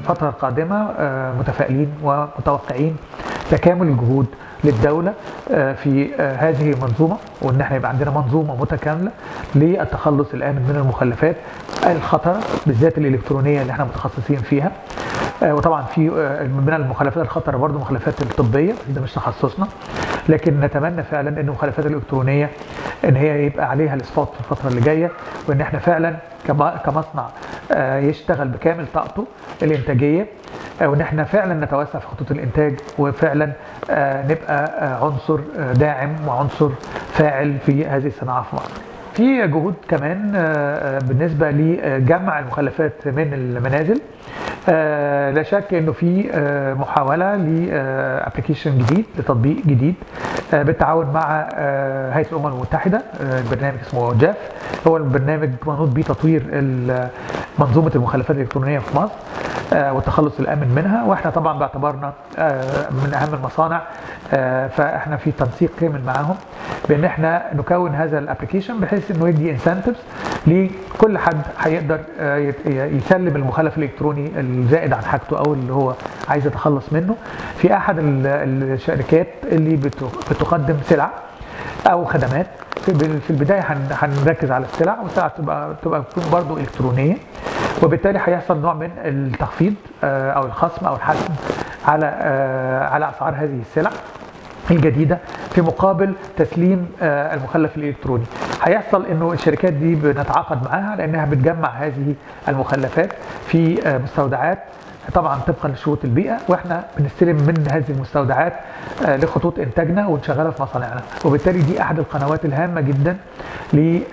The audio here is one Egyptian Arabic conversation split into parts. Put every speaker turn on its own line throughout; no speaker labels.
الفتره القادمه متفائلين ومتوقعين تكامل الجهود للدولة في هذه المنظومة وإن احنا يبقى عندنا منظومة متكاملة للتخلص الآمن من المخلفات الخطرة بالذات الإلكترونية اللي احنا متخصصين فيها وطبعا في من المخلفات الخطرة برضو المخلفات الطبية ده مش تخصصنا لكن نتمنى فعلا ان المخلفات الالكترونيه ان هي يبقى عليها الاسفاط في الفتره اللي جايه وان احنا فعلا كمصنع يشتغل بكامل طاقته الانتاجيه وان احنا فعلا نتوسع في خطوط الانتاج وفعلا نبقى عنصر داعم وعنصر فاعل في هذه الصناعه في مصر. في جهود كمان بالنسبه لجمع المخلفات من المنازل لا شك انه في محاوله لابلكيشن جديد لتطبيق جديد بالتعاون مع هيئه الامم المتحده البرنامج اسمه جاف هو البرنامج منوط به تطوير منظومه المخلفات الالكترونيه في مصر والتخلص الامن منها واحنا طبعا باعتبارنا من اهم المصانع فاحنا في تنسيق كامل معاهم بان احنا نكون هذا الابلكيشن بحيث انه يدي انسنتفز لكل حد هيقدر يسلم المخلف الالكتروني الزائد عن حاجته او اللي هو عايز يتخلص منه في احد الشركات اللي بتقدم سلع او خدمات في البدايه هنركز على السلع والسلع تبقى تبقى تكون برضه الكترونيه وبالتالي هيحصل نوع من التخفيض او الخصم او الحسم على على اسعار هذه السلع الجديده في مقابل تسليم المخلف الالكتروني هيحصل انه الشركات دي بنتعاقد معاها لانها بتجمع هذه المخلفات في مستودعات طبعا طبقا لشروط البيئه واحنا بنستلم من هذه المستودعات لخطوط انتاجنا ونشغلها في مصانعنا وبالتالي دي احد القنوات الهامه جدا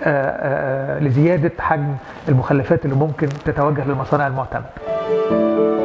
لزياده حجم المخلفات اللي ممكن تتوجه للمصانع المعتمده